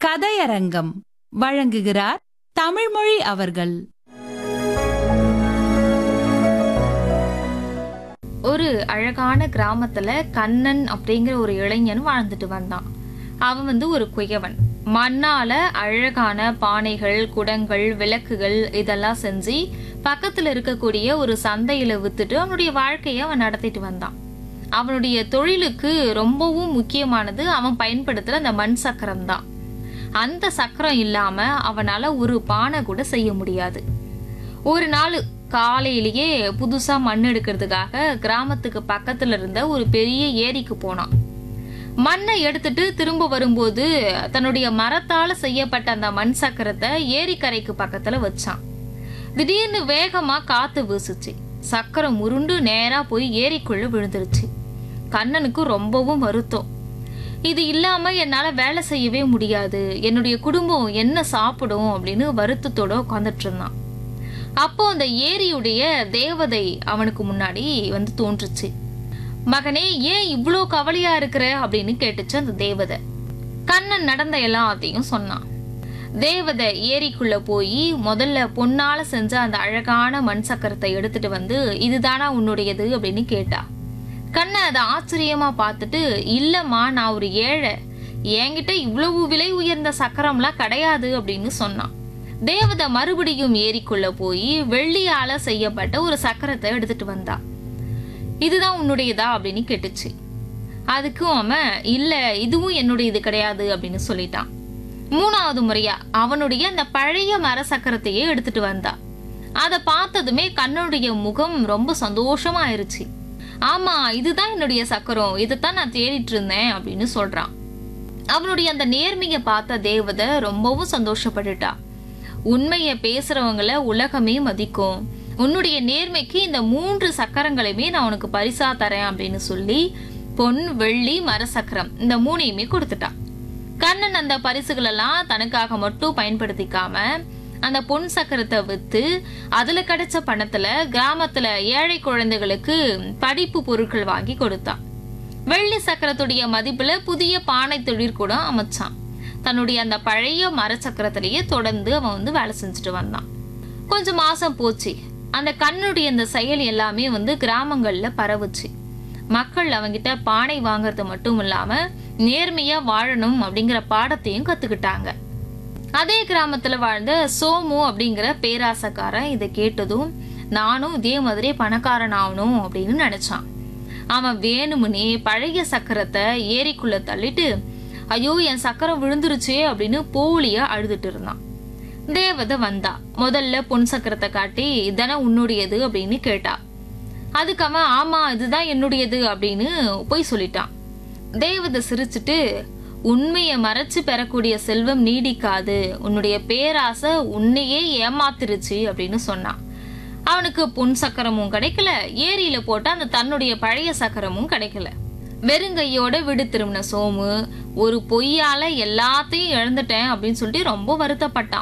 கதையரங்கம் வழங்குகிறார் தமிழ்மொழி அவர்கள் ஒரு அழகான கிராமத்துல கண்ணன் அப்படிங்கிற ஒரு இளைஞன் வாழ்ந்துட்டு வந்தான் அவன் வந்து ஒரு குயவன் மண்ணால அழகான பானைகள் குடங்கள் விளக்குகள் இதெல்லாம் செஞ்சு பக்கத்துல இருக்கக்கூடிய ஒரு சந்தையில வித்துட்டு அவனுடைய வாழ்க்கையை அவன் நடத்திட்டு வந்தான் அவனுடைய தொழிலுக்கு ரொம்பவும் முக்கியமானது அவன் பயன்படுத்துற அந்த மண் சக்கரம் தான் அந்த சக்கரம் இல்லாம அவனால ஒரு பானை கூட செய்ய முடியாது ஒரு நாள் காலையிலேயே புதுசா மண் எடுக்கிறதுக்காக கிராமத்துக்கு பக்கத்துல இருந்த ஒரு பெரிய ஏரிக்கு போனான் மண்ணை எடுத்துட்டு திரும்ப வரும்போது தன்னுடைய மரத்தால செய்யப்பட்ட அந்த மண் சக்கரத்தை ஏரிக்கரைக்கு பக்கத்துல வச்சான் திடீர்னு வேகமா காத்து வீசுச்சு சக்கரம் உருண்டு நேரா போய் ஏரிக்குள்ள விழுந்துருச்சு கண்ணனுக்கு ரொம்பவும் வருத்தம் இது இல்லாம என்னால வேலை செய்யவே முடியாது என்னுடைய குடும்பம் என்ன சாப்பிடும் அப்படின்னு வருத்தத்தோட உட்காந்துட்டு இருந்தான் அப்போ அந்த ஏரியுடைய தேவதை அவனுக்கு முன்னாடி வந்து தோன்றுச்சு மகனே ஏன் இவ்வளோ கவலையா இருக்கிற அப்படின்னு கேட்டுச்சு அந்த தேவதை கண்ணன் நடந்த எல்லாத்தையும் சொன்னான் தேவதை ஏரிக்குள்ள போய் முதல்ல பொன்னால செஞ்ச அந்த அழகான மண் சக்கரத்தை எடுத்துட்டு வந்து இதுதானா உன்னுடையது அப்படின்னு கேட்டா கண்ணன் அதை ஆச்சரியமா பார்த்துட்டு இல்லம்மா நான் ஒரு ஏழை என்கிட்ட இவ்வளவு விலை உயர்ந்த சக்கரம்லாம் கிடையாது அப்படின்னு சொன்னான் தேவதை மறுபடியும் ஏரிக்குள்ள போய் வெள்ளியால செய்யப்பட்ட ஒரு சக்கரத்தை எடுத்துட்டு வந்தா இதுதான் உன்னுடையதா அப்படின்னு கேட்டுச்சு அதுக்கும் அவன் இல்ல இதுவும் என்னுடையது கிடையாது அப்படின்னு சொல்லிட்டான் மூணாவது முறையா அவனுடைய அந்த பழைய மர சக்கரத்தையே எடுத்துட்டு வந்தா அதை பார்த்ததுமே கண்ணுடைய முகம் ரொம்ப சந்தோஷமா ஆயிருச்சு ஆமா இதுதான் என்னுடைய சக்கரம் இதைத்தான் நான் தேடிட்டு இருந்தேன் அப்படின்னு சொல்றான் அவனுடைய அந்த நேர்மையை பார்த்த தேவதை ரொம்பவும் சந்தோஷப்பட்டுட்டா உண்மையை பேசுறவங்கள உலகமே மதிக்கும் உன்னுடைய நேர்மைக்கு இந்த மூன்று சக்கரங்களையுமே நான் உனக்கு பரிசா தரேன் அப்படின்னு சொல்லி பொன் வெள்ளி மர சக்கரம் இந்த மூணையுமே கொடுத்துட்டான் கண்ணன் அந்த பரிசுகளெல்லாம் தனக்காக மட்டும் பயன்படுத்திக்காம அந்த பொன் சக்கரத்தை வித்து அதுல கிடைச்ச பணத்துல கிராமத்துல ஏழை குழந்தைகளுக்கு படிப்பு பொருட்கள் வாங்கி கொடுத்தான் வெள்ளி சக்கரத்துடைய மதிப்புல புதிய பானை தொழிற்கூடம் அமைச்சான் தன்னுடைய அந்த பழைய மர சக்கரத்திலேயே தொடர்ந்து அவன் வந்து வேலை செஞ்சுட்டு வந்தான் கொஞ்சம் மாசம் போச்சு அந்த கண்ணுடைய அந்த செயல் எல்லாமே வந்து கிராமங்கள்ல பரவுச்சு மக்கள் அவங்கிட்ட பானை வாங்குறது மட்டும் இல்லாம நேர்மையா வாழணும் அப்படிங்கிற பாடத்தையும் கத்துக்கிட்டாங்க அதே கிராமத்துல வாழ்ந்த சோமு அப்படிங்கிற பேராசக்காரன் இதை கேட்டதும் நானும் இதே மாதிரி பணக்காரன் ஆகணும் அப்படின்னு நினைச்சான் அவன் வேணுமுனே பழைய சக்கரத்தை ஏரிக்குள்ள தள்ளிட்டு ஐயோ என் சக்கரம் விழுந்துருச்சே அப்படின்னு போலியா அழுதுட்டு இருந்தான் தேவதை வந்தா முதல்ல பொன் சக்கரத்தை காட்டி இதானே உன்னுடையது அப்படின்னு கேட்டா அதுக்கு அவன் ஆமா இதுதான் என்னுடையது அப்படின்னு போய் சொல்லிட்டான் தேவதை சிரிச்சுட்டு உண்மையை மறைச்சு பெறக்கூடிய செல்வம் நீடிக்காது உன்னுடைய பேராசை உன்னையே ஏமாத்திருச்சு அப்படின்னு சொன்னான் அவனுக்கு பொன் சக்கரமும் கிடைக்கல ஏரியில போட்ட அந்த தன்னுடைய பழைய சக்கரமும் கிடைக்கல வெறுங்கையோட விடு திரும்பின சோமு ஒரு பொய்யால எல்லாத்தையும் இழந்துட்டேன் அப்படின்னு சொல்லிட்டு ரொம்ப வருத்தப்பட்டான்